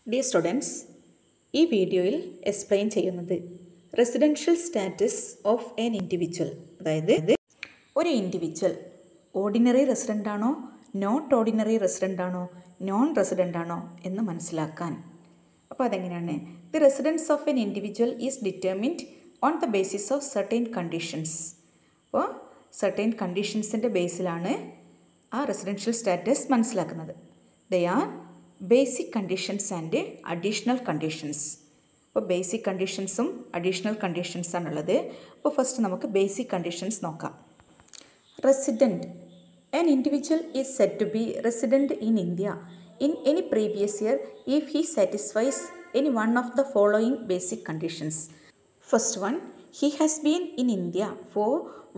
Dear students ഈ വീഡിയോയിൽ explain ചെയ്യുന്നത് residential status of an individual അതായത് ഒരു ഇൻഡിവിജ്വൽ ഓർഡിനറി റെസിഡൻ്റ് ആണോ നോട്ട് ഓർഡിനറി റെസിഡൻ്റ് ആണോ നോൺ റെസിഡൻ്റ് ആണോ എന്ന് മനസ്സിലാക്കാൻ അപ്പോൾ അതെങ്ങനെയാണ് the residence of an individual is determined on the basis of certain conditions അപ്പോൾ സർട്ടൈൻ കണ്ടീഷൻസിൻ്റെ ബേസിലാണ് ആ റെസിഡൻഷ്യൽ സ്റ്റാറ്റസ് മനസ്സിലാക്കുന്നത് there are basic conditions and additional conditions അപ്പോൾ ബേസിക് കണ്ടീഷൻസും അഡീഷണൽ കണ്ടീഷൻസാണുള്ളത് അപ്പോൾ ഫസ്റ്റ് നമുക്ക് ബേസിക് കണ്ടീഷൻസ് നോക്കാം resident An individual is said to be resident in India in any previous year if he satisfies any one of the following basic conditions. First one, he has been in India for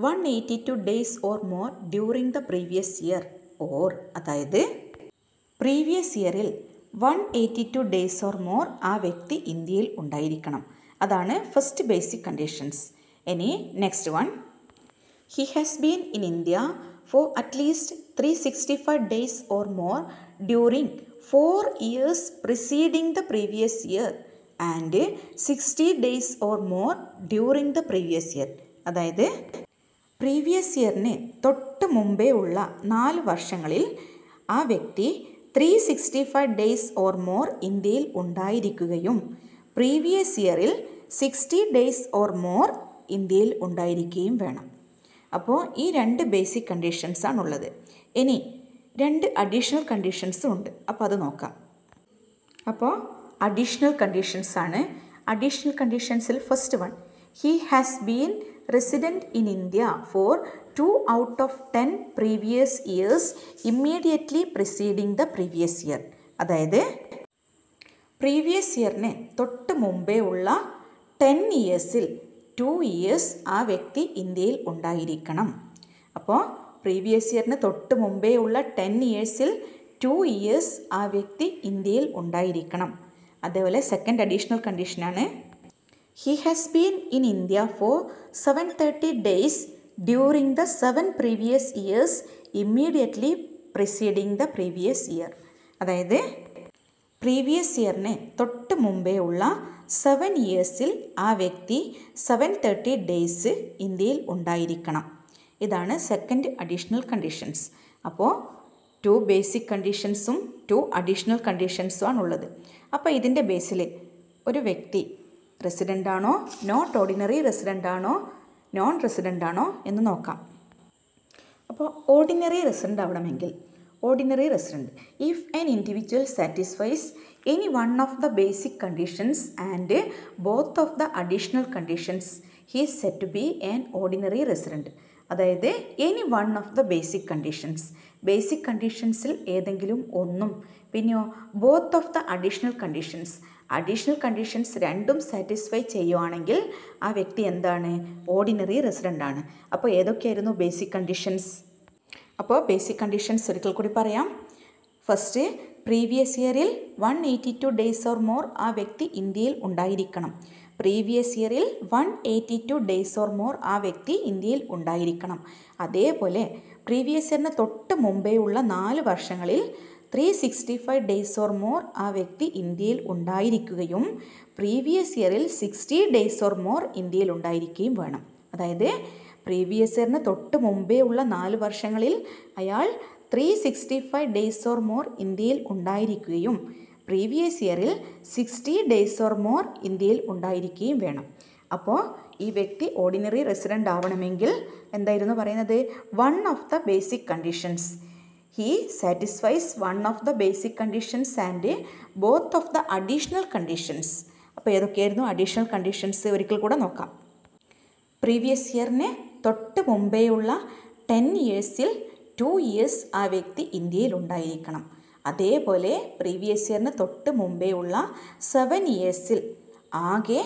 182 days or more during the previous year or അതായത് previous ഇയറിൽ one eighty two days or more ആ വ്യക്തി ഇന്ത്യയിൽ ഉണ്ടായിരിക്കണം അതാണ് first basic conditions ഇനി next one He has been in India for at least 365 days or more during 4 years preceding the previous year and 60 days or more during the previous year. അതായത് previous ഇയറിന് തൊട്ട് മുമ്പേ ഉള്ള നാല് വർഷങ്ങളിൽ ആ വ്യക്തി three sixty five days or more ഇന്ത്യയിൽ ഉണ്ടായിരിക്കുകയും പ്രീവിയസ് ഇയറിൽ സിക്സ്റ്റി ഡേയ്സ് ഓർ മോർ ഇന്ത്യയിൽ ഉണ്ടായിരിക്കുകയും വേണം അപ്പോൾ ഈ രണ്ട് ബേസിക് കണ്ടീഷൻസ് ആണുള്ളത് ഇനി രണ്ട് അഡീഷണൽ കണ്ടീഷൻസും ഉണ്ട് അപ്പോൾ അത് നോക്കാം അപ്പോൾ അഡീഷണൽ കണ്ടീഷൻസ് ആണ് അഡീഷണൽ കണ്ടീഷൻസിൽ first one he has been resident in India for two out of ten previous years immediately preceding the previous year അതായത് പ്രീവിയസ് ഇയറിന് തൊട്ട് മുമ്പേ ഉള്ള ടെൻ ഇയേഴ്സിൽ ടു ഇയേഴ്സ് ആ വ്യക്തി ഇന്ത്യയിൽ ഉണ്ടായിരിക്കണം അപ്പോൾ പ്രീവിയസ് ഇയറിന് തൊട്ട് മുമ്പേ ഉള്ള ടെൻ ഇയേഴ്സിൽ ടു ഇയേഴ്സ് ആ വ്യക്തി ഇന്ത്യയിൽ ഉണ്ടായിരിക്കണം അതേപോലെ സെക്കൻഡ് അഡീഷണൽ കണ്ടീഷനാണ് he has been in India for seven thirty days during the seven previous years immediately preceding the previous year അതായത് പ്രീവിയസ് ഇയറിന് തൊട്ട് മുമ്പേ ഉള്ള സെവൻ ഇയേഴ്സിൽ ആ വ്യക്തി സെവൻ തേർട്ടി ഡേയ്സ് ഇന്ത്യയിൽ ഉണ്ടായിരിക്കണം ഇതാണ് സെക്കൻഡ് അഡീഷണൽ കണ്ടീഷൻസ് അപ്പോൾ ടു ബേസിക് കണ്ടീഷൻസും ടു അഡീഷണൽ കണ്ടീഷൻസും ആണുള്ളത് അപ്പോൾ ഇതിൻ്റെ ബേസിൽ ഒരു വ്യക്തി റെസിഡൻ്റ് ആണോ നോട്ട് ഓർഡിനറി റെസിഡൻ്റ് ആണോ നോൺ റെസിഡൻ്റ് ആണോ എന്ന് നോക്കാം അപ്പോൾ ഓർഡിനറി റെസിഡൻ്റ് ആവണമെങ്കിൽ ordinary resident if an individual satisfies any one of the basic conditions and both of the additional conditions he is said to be an ordinary resident അതായത് any one of the basic conditions basic കണ്ടീഷൻസിൽ ഏതെങ്കിലും ഒന്നും പിന്നെയോ both of the additional conditions additional conditions രണ്ടും satisfy ചെയ്യുവാണെങ്കിൽ ആ വ്യക്തി എന്താണ് ഓർഡിനറി റെസിഡൻ്റ് ആണ് അപ്പോൾ ഏതൊക്കെയായിരുന്നു ബേസിക് കണ്ടീഷൻസ് അപ്പോൾ ബേസിക് കണ്ടീഷൻസ് ഒരിക്കൽ കൂടി പറയാം ഫസ്റ്റ് പ്രീവിയസ് ഇയറിൽ one eighty two days or more ആ വ്യക്തി ഇന്ത്യയിൽ ഉണ്ടായിരിക്കണം പ്രീവിയസ് ഇയറിൽ one eighty two days or more ആ വ്യക്തി ഇന്ത്യയിൽ ഉണ്ടായിരിക്കണം അതേപോലെ പ്രീവിയസ് ഇയറിന് തൊട്ട് മുമ്പേ ഉള്ള നാല് വർഷങ്ങളിൽ three sixty five days or more ആ വ്യക്തി ഇന്ത്യയിൽ ഉണ്ടായിരിക്കുകയും പ്രീവിയസ് ഇയറിൽ സിക്സ്റ്റി ഡേയ്സ് ഓർ മോർ ഇന്ത്യയിൽ ഉണ്ടായിരിക്കുകയും വേണം അതായത് പ്രീവിയസ് ഇയറിന് തൊട്ട് മുമ്പേ ഉള്ള നാല് വർഷങ്ങളിൽ അയാൾ three sixty five days or more ഇന്ത്യയിൽ ഉണ്ടായിരിക്കുകയും പ്രീവിയസ് ഇയറിൽ സിക്സ്റ്റി ഡേയ്സ് ഓർ മോർ ഇന്ത്യയിൽ ഉണ്ടായിരിക്കുകയും വേണം അപ്പോൾ ഈ വ്യക്തി ഓർഡിനറി റെസിഡൻ്റ് ആവണമെങ്കിൽ എന്തായിരുന്നു പറയുന്നത് one of the basic conditions he satisfies one of the basic conditions and both of the additional conditions അപ്പോൾ ഏതൊക്കെയായിരുന്നു അഡീഷണൽ കണ്ടീഷൻസ് ഒരിക്കൽ കൂടെ നോക്കാം പ്രീവിയസ് ഇയറിന് തൊട്ട് മുമ്പേയുള്ള ടെൻ ഇയേഴ്സിൽ ടു ഇയേഴ്സ് ആ വ്യക്തി ഇന്ത്യയിൽ ഉണ്ടായിരിക്കണം അതേപോലെ പ്രീവിയസ് ഇയറിന് തൊട്ട് മുമ്പേ ഉള്ള സെവൻ ഇയേഴ്സിൽ ആകെ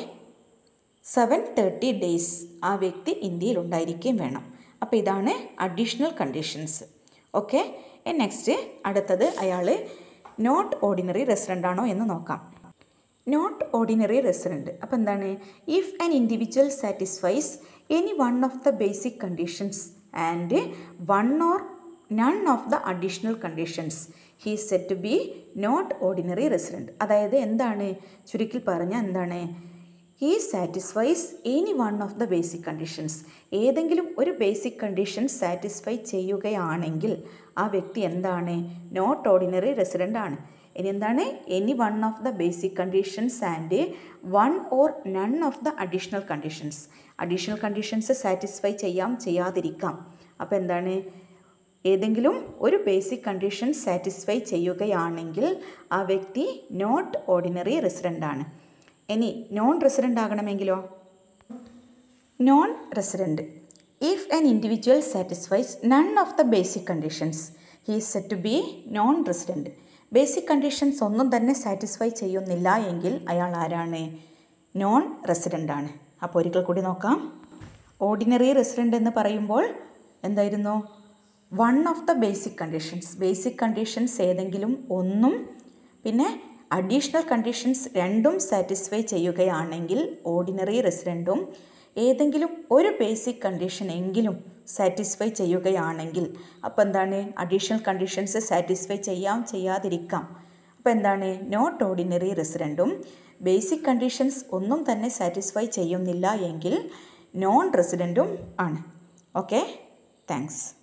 സെവൻ തേർട്ടി ഡേയ്സ് ആ വ്യക്തി ഇന്ത്യയിൽ ഉണ്ടായിരിക്കുകയും വേണം അപ്പോൾ ഇതാണ് അഡീഷണൽ കണ്ടീഷൻസ് ഓക്കെ നെക്സ്റ്റ് അടുത്തത് അയാൾ നോട്ട് ഓർഡിനറി റെസിഡൻ്റ് ആണോ എന്ന് നോക്കാം നോട്ട് ഓർഡിനറി റെസിഡൻറ്റ് അപ്പോൾ എന്താണ് if an individual satisfies any one of the basic conditions and one or none of the additional conditions he said to be not ordinary resident അതായത് എന്താണ് ചുരുക്കിൽ പറഞ്ഞാൽ എന്താണ് he satisfies any one of the basic conditions ഏതെങ്കിലും ഒരു basic condition satisfy ചെയ്യുകയാണെങ്കിൽ ആ വ്യക്തി എന്താണ് നോട്ട് ഓർഡിനറി റെസിഡൻ്റ് ആണ് ഇനി എന്താണ് any one of the basic conditions and one or none of the additional conditions additional conditions satisfy ചെയ്യാം ചെയ്യാതിരിക്കാം അപ്പോൾ എന്താണ് ഏതെങ്കിലും ഒരു ബേസിക് കണ്ടീഷൻ സാറ്റിസ്ഫൈ ചെയ്യുകയാണെങ്കിൽ ആ വ്യക്തി നോട്ട് ഓർഡിനറി റെസിഡൻ്റ് ആണ് ഇനി നോൺ റെസിഡൻ്റ് ആകണമെങ്കിലോ non resident if an individual satisfies none of the basic conditions he said to be non resident basic conditions ഒന്നും തന്നെ സാറ്റിസ്ഫൈ ചെയ്യുന്നില്ല എങ്കിൽ അയാൾ ആരാണ് നോൺ റെസിഡൻ്റ് ആണ് അപ്പോൾ ഒരിക്കൽ കൂടി നോക്കാം ഓർഡിനറി റെസിഡൻ്റ് എന്ന് പറയുമ്പോൾ എന്തായിരുന്നു one of the basic conditions basic conditions ഏതെങ്കിലും ഒന്നും പിന്നെ അഡീഷണൽ കണ്ടീഷൻസ് രണ്ടും സാറ്റിസ്ഫൈ ചെയ്യുകയാണെങ്കിൽ ഓർഡിനറി റെസിഡൻറ്റും ഏതെങ്കിലും ഒരു ബേസിക് കണ്ടീഷൻ എങ്കിലും സാറ്റിസ്ഫൈ ചെയ്യുകയാണെങ്കിൽ അപ്പോൾ എന്താണ് അഡീഷണൽ കണ്ടീഷൻസ് സാറ്റിസ്ഫൈ ചെയ്യാം ചെയ്യാതിരിക്കാം അപ്പോൾ എന്താണ് നോട്ട് ഓർഡിനറി റെസിഡൻറ്റും ബേസിക് കണ്ടീഷൻസ് ഒന്നും തന്നെ സാറ്റിസ്ഫൈ ചെയ്യുന്നില്ല എങ്കിൽ നോൺ റെസിഡൻറ്റും ആണ് ഓക്കെ താങ്ക്സ്